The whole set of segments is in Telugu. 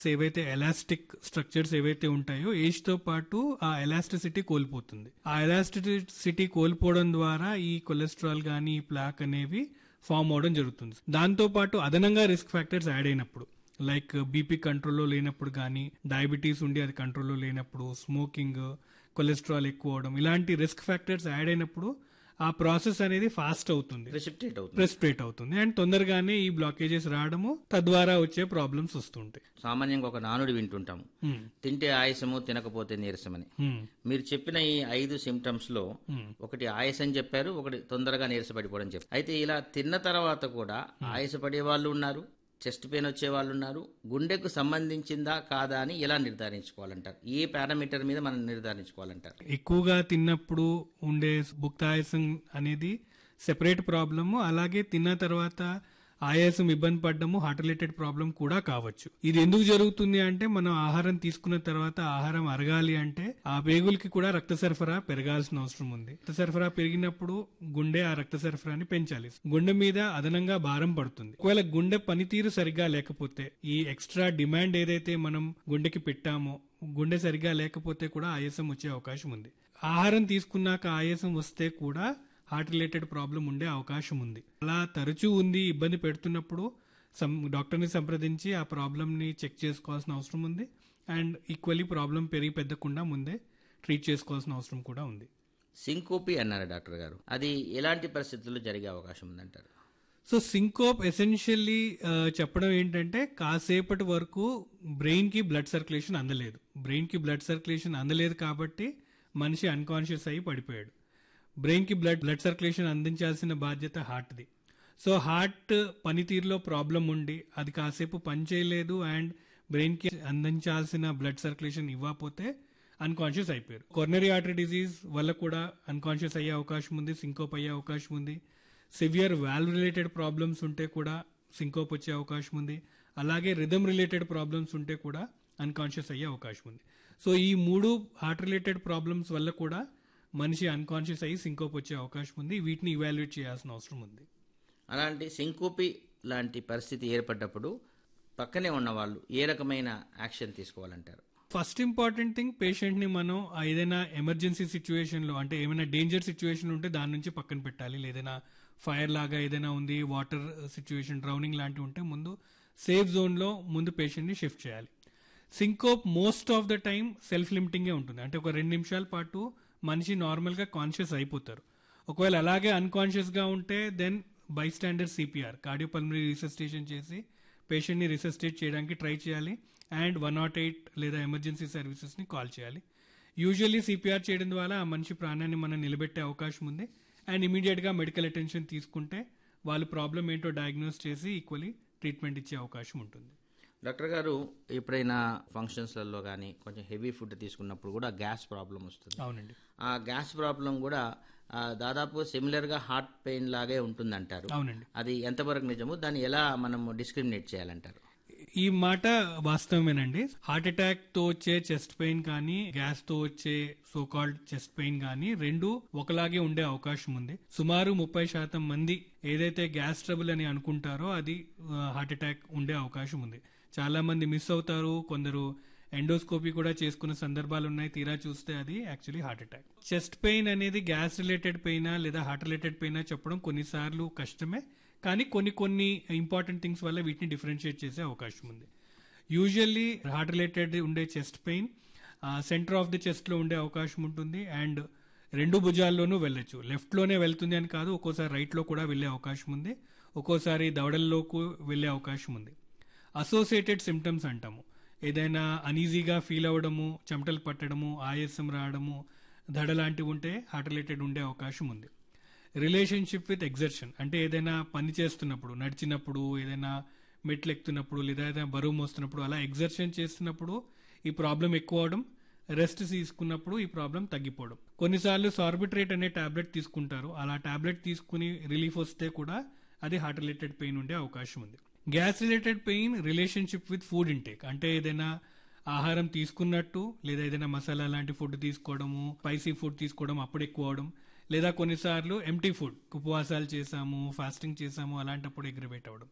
ఏవైతే ఎలాస్టిక్ స్ట్రక్చర్స్ ఏవైతే ఉంటాయో ఏజ్ తో పాటు ఆ ఎలాస్టిసిటీ కోల్పోతుంది ఆ ఎలాస్టిసిటీ కోల్పోవడం ద్వారా ఈ కొలెస్ట్రాల్ గానీ ఈ ప్లాక్ అనేవి ఫామ్ అవడం జరుగుతుంది దాంతో పాటు అదనంగా రిస్క్ ఫ్యాక్టర్స్ యాడ్ అయినప్పుడు లైక్ బీపీ కంట్రోల్లో లేనప్పుడు కానీ డయాబెటీస్ ఉండి అది కంట్రోల్లో లేనప్పుడు స్మోకింగ్ కొలెస్ట్రాల్ ఎక్కువ అవడం ఇలాంటి రిస్క్ ఫ్యాక్టర్స్ యాడ్ అయినప్పుడు ఆ ప్రాసెస్ అనేది ఫాస్ట్ అవుతుంది ప్రెసిపిటేట్ అవుతుంది ప్రెస్పిరేట్ అవుతుంది అండ్ తొందరగానే ఈ బ్లాకేజెస్ రావడము తద్వారా వచ్చే ప్రాబ్లమ్స్ వస్తుంటాయి సామాన్యంగా ఒక నానుడి వింటుంటాము తింటే ఆయాసము తినకపోతే నీరసమని Hmm. మీరు చెప్పిన ఈ ఐదు సిమ్టమ్స్ లో ఒకటి ఆయాసం చెప్పారు ఒకటి తొందరగా నీరసపడిపోవడం చెప్పారు అయితే ఇలా తిన్న తర్వాత కూడా ఆయాసపడే వాళ్ళు ఉన్నారు చెస్ట్ పెయిన్ వచ్చే వాళ్ళు ఉన్నారు గుండెకు సంబంధించిందా కాదా అని ఎలా నిర్ధారించుకోవాలంటారు ఏ పారామీటర్ మీద మనం నిర్ధారించుకోవాలంటారు ఎక్కువగా తిన్నప్పుడు ఉండే భుక్తాయాసం అనేది సెపరేట్ ప్రాబ్లము అలాగే తిన్న తర్వాత ఆయాసం ఇబ్బంది పడ్డము హార్ట్ రిలేటెడ్ ప్రాబ్లం కూడా కావచ్చు ఇది ఎందుకు జరుగుతుంది అంటే మనం ఆహారం తీసుకున్న తర్వాత ఆహారం అరగాలి అంటే ఆ పేగులకి కూడా రక్త సరఫరా పెరగాల్సిన అవసరం ఉంది రక్త సరఫరా పెరిగినప్పుడు గుండె ఆ రక్త సరఫరాని పెంచాలి గుండె మీద అదనంగా భారం పడుతుంది ఒకవేళ గుండె పనితీరు సరిగ్గా లేకపోతే ఈ ఎక్స్ట్రా డిమాండ్ ఏదైతే మనం గుండెకి పెట్టామో గుండె సరిగ్గా లేకపోతే కూడా ఆయాసం వచ్చే అవకాశం ఉంది ఆహారం తీసుకున్నాక ఆయాసం వస్తే కూడా హార్ట్ రిలేటెడ్ ప్రాబ్లం ఉండే అవకాశం ఉంది అలా తరచూ ఉంది ఇబ్బంది పెడుతున్నప్పుడు సం డాక్టర్ని సంప్రదించి ఆ ప్రాబ్లమ్ని చెక్ చేసుకోవాల్సిన అవసరం ఉంది అండ్ ఈక్వల్లీ ప్రాబ్లం పెరిగి పెద్దకుండా ముందే ట్రీట్ చేసుకోవాల్సిన అవసరం కూడా ఉంది సింకోపి అన్నారు డాక్టర్ గారు అది ఎలాంటి పరిస్థితుల్లో జరిగే అవకాశం ఉందంటారు సో సింకోప్ ఎసెన్షియల్లీ చెప్పడం ఏంటంటే కాసేపటి వరకు బ్రెయిన్ కి బ్లడ్ సర్క్యులేషన్ అందలేదు బ్రెయిన్ కి బ్లడ్ సర్క్యులేషన్ అందలేదు కాబట్టి మనిషి అన్కాన్షియస్ అయి పడిపోయాడు బ్రెయిన్ కి బ్లడ్ బ్లడ్ సర్క్యులేషన్ అందించాల్సిన బాధ్యత హార్ట్ది సో హార్ట్ పనితీరులో ప్రాబ్లం ఉండి అది కాసేపు పని చేయలేదు అండ్ బ్రెయిన్ కి అందించాల్సిన బ్లడ్ సర్క్యులేషన్ ఇవ్వకపోతే అన్కాన్షియస్ అయిపోయారు కొర్నరీ ఆర్టరీ డిజీజ్ వల్ల కూడా అన్కాన్షియస్ అయ్యే అవకాశం ఉంది సింకోప్ అయ్యే అవకాశం ఉంది సివియర్ వాల్వ్ రిలేటెడ్ ప్రాబ్లమ్స్ ఉంటే కూడా సింకోప్ వచ్చే అవకాశం ఉంది అలాగే రిథమ్ రిలేటెడ్ ప్రాబ్లమ్స్ ఉంటే కూడా అన్కాన్షియస్ అయ్యే అవకాశం ఉంది సో ఈ మూడు హార్ట్ రిలేటెడ్ ప్రాబ్లమ్స్ వల్ల కూడా మనిషి అన్కాన్షియస్ అయ్యి సింకోప్ వచ్చే అవకాశం ఉంది వీటిని ఇవాల్యుయేట్ చేయాల్సిన అవసరం ఉంది అలాంటి సింకోపి లాంటి పరిస్థితి ఏర్పడ్డప్పుడు పక్కనే ఉన్న వాళ్ళు ఏ రకమైన యాక్షన్ తీసుకోవాలంటారు ఫస్ట్ ఇంపార్టెంట్ థింగ్ పేషెంట్ ని మనం ఆ ఏదైనా ఎమర్జెన్సీ సిచ్యువేషన్ లో అంటే ఏమైనా డేంజర్ సిచ్యువేషన్ ఉంటే దాని నుంచి పక్కన పెట్టాలి లేదైనా ఫైర్ లాగా ఏదైనా ఉంది వాటర్ సిచ్యువేషన్ డ్రౌనింగ్ లాంటివి ఉంటే ముందు సేఫ్ జోన్ లో ముందు పేషెంట్ ని షిఫ్ట్ చేయాలి syncope most of the time self లిమిటింగే ఉంటుంది అంటే ఒక రెండు నిమిషాల పాటు మనిషి నార్మల్ గా కాన్షియస్ అయిపోతారు ఒకవేళ అలాగే అన్కాన్షియస్ గా ఉంటే then by standard CPR cardiopulmonary resuscitation చేసి పేషెంట్ ని రిసెస్టేట్ చేయడానికి ట్రై చేయాలి అండ్ వన్ నాట్ ఎయిట్ లేదా ఎమర్జెన్సీ సర్వీసెస్ ని కాల్ చేయాలి యూజువల్లీ సిపిఆర్ చేయడం ద్వారా ఆ మనిషి ప్రాణాన్ని మనం నిలబెట్టే అవకాశం ఉంది అండ్ ఇమీడియట్ గా మెడికల్ అటెన్షన్ తీసుకుంటే వాళ్ళు ప్రాబ్లం ఏంటో డయాగ్నోస్ చేసి ఈక్వలీ ట్రీట్మెంట్ ఇచ్చే అవకాశం ఉంటుంది డాక్టర్ గారు ఎప్పుడైనా ఫంక్షన్స్లలో కానీ కొంచెం హెవీ ఫుడ్ తీసుకున్నప్పుడు కూడా గ్యాస్ ప్రాబ్లం వస్తుంది అవునండి ఆ గ్యాస్ ప్రాబ్లం కూడా ఆ, దాదాపు సిమిలర్ గా హార్ట్ పెయిన్ లాగే ఉంటుందంటారు అవునండి అది ఎంతవరకు నిజము దాన్ని ఎలా మనం డిస్క్రిమినేట్ చేయాలంటారు ఈ మాట వాస్తవమేనండి హార్ట్ అటాక్ తో వచ్చే చెస్ట్ పెయిన్ కానీ గ్యాస్ తో వచ్చే సో కాల్డ్ చెస్ట్ పెయిన్ కానీ రెండు ఒకలాగే ఉండే అవకాశం ఉంది సుమారు ముప్పై శాతం మంది ఏదైతే గ్యాస్ ట్రబుల్ అని అనుకుంటారో అది హార్ట్ అటాక్ ఉండే అవకాశం ఉంది చాలా మంది మిస్ అవుతారు కొందరు ఎండోస్కోపీ కూడా చేసుకున్న సందర్భాలు ఉన్నాయి తీరా చూస్తే అది actually heart attack chest pain అనేది గ్యాస్ రిలేటెడ్ పెయినా లేదా హార్ట్ రిలేటెడ్ పెయినా చెప్పడం కొన్నిసార్లు కష్టమే కానీ కొన్ని కొన్ని ఇంపార్టెంట్ థింగ్స్ వల్ల వీటిని డిఫరెన్షియేట్ చేసే అవకాశం ఉంది యూజువల్లీ హార్ట్ రిలేటెడ్ ఉండే chest pain centre of the chest లో ఉండే అవకాశం ఉంటుంది అండ్ రెండు భుజాల్లోనూ వెళ్ళొచ్చు లెఫ్ట్ లోనే వెళ్తుంది అని కాదు ఒక్కోసారి రైట్ లో కూడా వెళ్లే అవకాశం ఉంది ఒక్కోసారి దవడల్లోకి వెళ్లే అవకాశం ఉంది అసోసియేటెడ్ సిమ్టమ్స్ అంటాము ఏదైనా అనీజీగా ఫీల్ అవ్వడము చెమటలు పట్టడము ఆయాసం రావడము దడ లాంటివి ఉంటే హార్ట్ రిలేటెడ్ ఉండే అవకాశం ఉంది రిలేషన్షిప్ విత్ ఎగ్జర్షన్ అంటే ఏదైనా పని చేస్తున్నప్పుడు నడిచినప్పుడు ఏదైనా మెట్లు ఎక్కుతున్నప్పుడు లేదా ఏదైనా బరువు మోస్తున్నప్పుడు అలా ఎగ్జర్షన్ చేస్తున్నప్పుడు ఈ ప్రాబ్లం ఎక్కువ అవడం రెస్ట్ తీసుకున్నప్పుడు ఈ ప్రాబ్లం తగ్గిపోవడం కొన్నిసార్లు సార్బిట్రేట్ అనే టాబ్లెట్ తీసుకుంటారు అలా టాబ్లెట్ తీసుకుని రిలీఫ్ వస్తే కూడా అది హార్ట్ రిలేటెడ్ పెయిన్ ఉండే అవకాశం ఉంది gas related pain relationship with food intake అంటే ఏదైనా ఆహారం తీసుకున్నట్టు లేదా ఏదైనా మసాలా లాంటి ఫుడ్ తీసుకోవడము స్పైసీ ఫుడ్ తీసుకోవడం అప్పుడు ఎక్కువ అవడం లేదా కొన్నిసార్లు ఎంటీ ఫుడ్ ఉపవాసాలు చేసాము ఫాస్టింగ్ చేసాము అలాంటప్పుడు ఎగ్రివేట్ అవ్వడం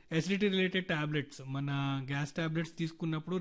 ఎసిడిటీ రిలేటెడ్ టాబ్లెట్స్ మన గ్యాస్ టాబ్లెట్స్ తీసుకున్నప్పుడు